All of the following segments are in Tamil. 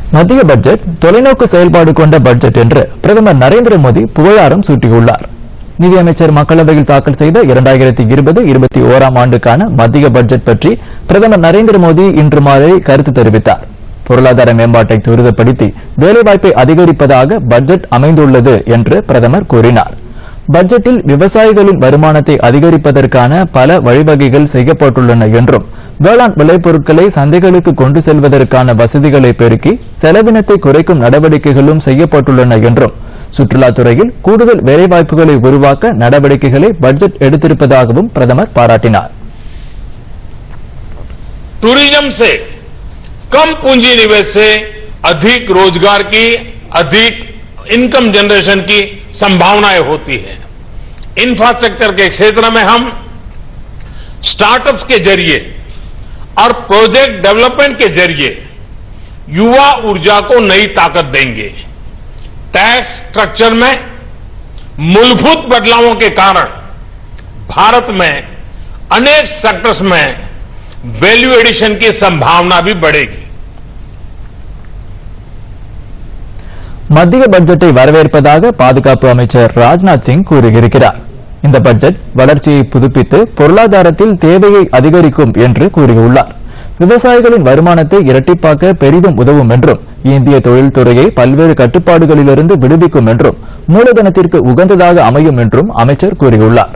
மத்திய பட்ஜெட் தொலைநோக்கு செயல்பாடு கொண்ட பட்ஜெட் என்று பிரதமர் நரேந்திர மோடி புகழாரம் சூட்டியுள்ளார் நிதியமைச்சர் மக்களவையில் தாக்கல் செய்த இரண்டாயிரத்தி இருபது இருபத்தி ஓராம் ஆண்டுக்கான மத்திய பட்ஜெட் பற்றி பிரதமர் நரேந்திர மோடி இன்று மாலை கருத்து தெரிவித்தார் பொருளாதார மேம்பாட்டை துரிதப்படுத்தி வேலைவாய்ப்பை அதிகரிப்பதாக பட்ஜெட் அமைந்துள்ளது என்று பிரதமர் கூறினார் பட்ஜெட்டில் விவசாயிகளின் வருமானத்தை அதிகரிப்பதற்கான பல வழிவகைகள் செய்யப்பட்டுள்ளன என்றும் வேளாண் விளைபொருட்களை சந்தைகளுக்கு கொண்டு செல்வதற்கான வசதிகளை பெருக்கி செலவினத்தை குறைக்கும் நடவடிக்கைகளும் செய்யப்பட்டுள்ளன என்றும் சுற்றுலாத்துறையில் கூடுதல் வேலைவாய்ப்புகளை உருவாக்க நடவடிக்கைகளை பட்ஜெட் எடுத்திருப்பதாகவும் பிரதமர் பாராட்டினார் टूरिज्म से कम पूंजी निवेश से अधिक रोजगार की अधिक इनकम जनरेशन की संभावनाएं होती है इंफ्रास्ट्रक्चर के क्षेत्र में हम स्टार्टअप्स के जरिए और प्रोजेक्ट डेवलपमेंट के जरिए युवा ऊर्जा को नई ताकत देंगे टैक्स स्ट्रक्चर में मूलभूत बदलावों के कारण भारत में अनेक सेक्टर्स में वैल्यू एडिशन की संभावना भी बढ़ेगी மத்திய பட்ஜெட்டை வரவேற்பதாக பாதுகாப்பு அமைச்சர் ராஜ்நாத் சிங் கூறியிருக்கிறார் இந்த பட்ஜெட் வளர்ச்சியை புதுப்பித்து பொருளாதாரத்தில் தேவையை அதிகரிக்கும் என்று கூறியுள்ளார் விவசாயிகளின் வருமானத்தை இரட்டிப்பாக்க பெரிதும் உதவும் என்றும் இந்திய தொழில்துறையை பல்வேறு கட்டுப்பாடுகளிலிருந்து விடுவிக்கும் என்றும் மூலதனத்திற்கு உகந்ததாக அமையும் என்றும் அமைச்சர் கூறியுள்ளார்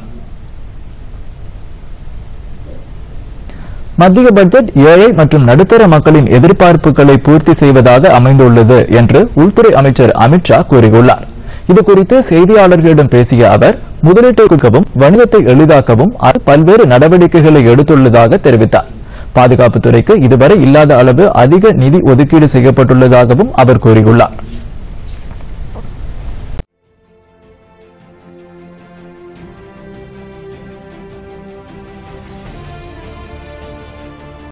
மத்திய பட்ஜெட் ஏழை மற்றும் நடுத்தர மக்களின் எதிர்பார்ப்புகளை பூர்த்தி செய்வதாக அமைந்துள்ளது என்று உள்துறை அமைச்சர் அமித்ஷா கூறியுள்ளார் இதுகுறித்து செய்தியாளர்களிடம் பேசிய அவர் முதலீட்டை குறைக்கவும் வணிகத்தை எளிதாக்கவும் அரசு பல்வேறு நடவடிக்கைகளை எடுத்துள்ளதாக தெரிவித்தார் பாதுகாப்புத்துறைக்கு இதுவரை இல்லாத அளவு அதிக நிதி ஒதுக்கீடு செய்யப்பட்டுள்ளதாகவும் அவர் கூறியுள்ளார்